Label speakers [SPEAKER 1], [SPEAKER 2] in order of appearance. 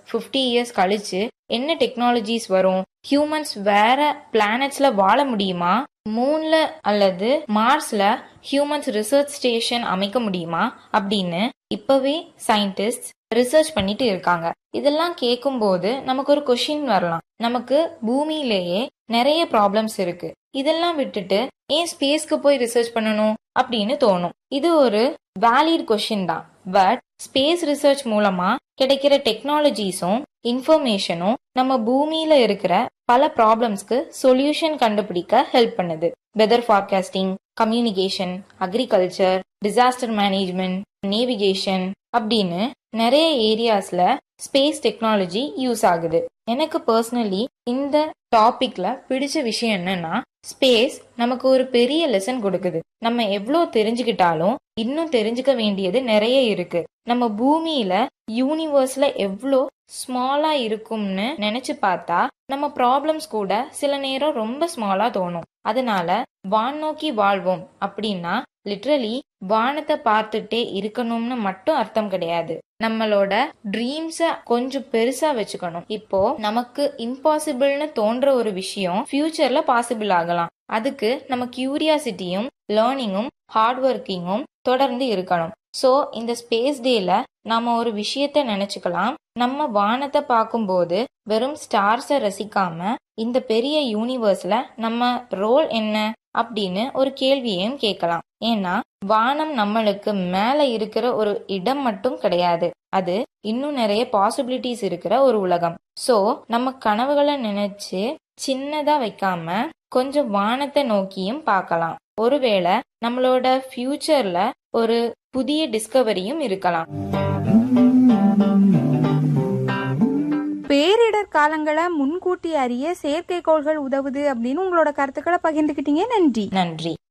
[SPEAKER 1] fifty years கழிச்சு என்ன technologies வரும் ஹியூமன்ஸ் வேற பிளானட்ஸ்ல வாழ முடியுமா மூன்ல அல்லது மார்ஸ்ல ஹியூமன்ஸ் ரிசர்ச் ஸ்டேஷன் அமைக்க முடியுமா அப்படின்னு இப்பவே சயின்டிஸ்ட் ரிசர்ச் பண்ணிட்டு இருக்காங்க இதெல்லாம் கேட்கும்போது நமக்கு ஒரு கொஷின் வரலாம் நமக்கு பூமியிலேயே நிறைய ப்ராப்ளம்ஸ் இருக்கு இதெல்லாம் விட்டுட்டு ஏன் ஸ்பேஸ்க்கு போய் ரிசர்ச் பண்ணணும் அப்படின்னு தோணும் இது ஒரு வேலிட் கொஷின் தான் பட் ஸ்பேஸ் ரிசர்ச் மூலமா கிடைக்கிற டெக்னாலஜிஸும் இன்ஃபர்மேஷனும் நம்ம பூமியில இருக்கிற பல ப்ராப்ளம்ஸ்க்கு சொல்யூஷன் கண்டுபிடிக்க ஹெல்ப் பண்ணுது weather forecasting communication agriculture disaster management navigation அப்படின்னு நிறைய ஏரியாஸ்ல ஸ்பேஸ் டெக்னாலஜி யூஸ் ஆகுது எனக்கு பர்சனலி இந்த டாபிக்ல பிடிச்ச விஷயம் என்னன்னா ஸ்பேஸ் நமக்கு ஒரு பெரிய லெசன் கொடுக்குது நம்ம எவ்வளோ தெரிஞ்சுக்கிட்டாலும் இன்னும் தெரிஞ்சுக்க வேண்டியது நிறைய இருக்கு நம்ம பூமியில யூனிவர்ஸ்ல எவ்வளோ ஸ்மாலா இருக்கும்னு நினைச்சு பார்த்தா நம்ம ப்ராப்ளம்ஸ் கூட சில நேரம் ரொம்ப ஸ்மாலா தோணும் அதனால வான் நோக்கி வாழ்வோம் அப்படின்னா லிட்ரலி வானத்தை பார்த்துட்டே இருக்கணும்னு மட்டும் அர்த்தம் கிடையாது நம்மளோட ட்ரீம்ஸ கொஞ்சம் பெருசா வச்சுக்கணும் இப்போ நமக்கு இம்பாசிபிள்னு தோன்ற ஒரு விஷயம் ஃபியூச்சர்ல பாசிபிள் ஆகலாம் அதுக்கு நம்ம கியூரியாசிட்டியும் லேர்னிங்கும் ஹார்ட் ஒர்க்கிங்கும் தொடர்ந்து இருக்கணும் ஸோ இந்த ஸ்பேஸ் டேல நாம ஒரு விஷயத்த நினைச்சுக்கலாம் நம்ம வானத்தை பார்க்கும்போது வெறும் ஸ்டார்ஸை ரசிக்காம இந்த பெரிய யூனிவர்ஸ்ல நம்ம ரோல் என்ன அப்படின்னு ஒரு கேள்வியையும் கேட்கலாம் ஏன்னா வானம் நம்மளுக்கு மேல இருக்கிற ஒரு இடம் மட்டும் கிடையாது அது இன்னும் நிறைய பாசிபிலிட்டிஸ் இருக்கிற ஒரு உலகம் சோ நம்ம கனவுகளை நினைச்சு சின்னதா வைக்காம கொஞ்சம் வானத்தை நோக்கியும் பார்க்கலாம் ஒருவேளை நம்மளோட ஃபியூச்சர்ல ஒரு புதிய டிஸ்கவரியும் இருக்கலாம்
[SPEAKER 2] பேரிடர் காலங்களை முன்கூட்டி அறிய செயற்கைக்கோள்கள் உதவுது அப்படின்னு உங்களோட கருத்துக்களை பகிர்ந்துக்கிட்டீங்க நன்றி
[SPEAKER 1] நன்றி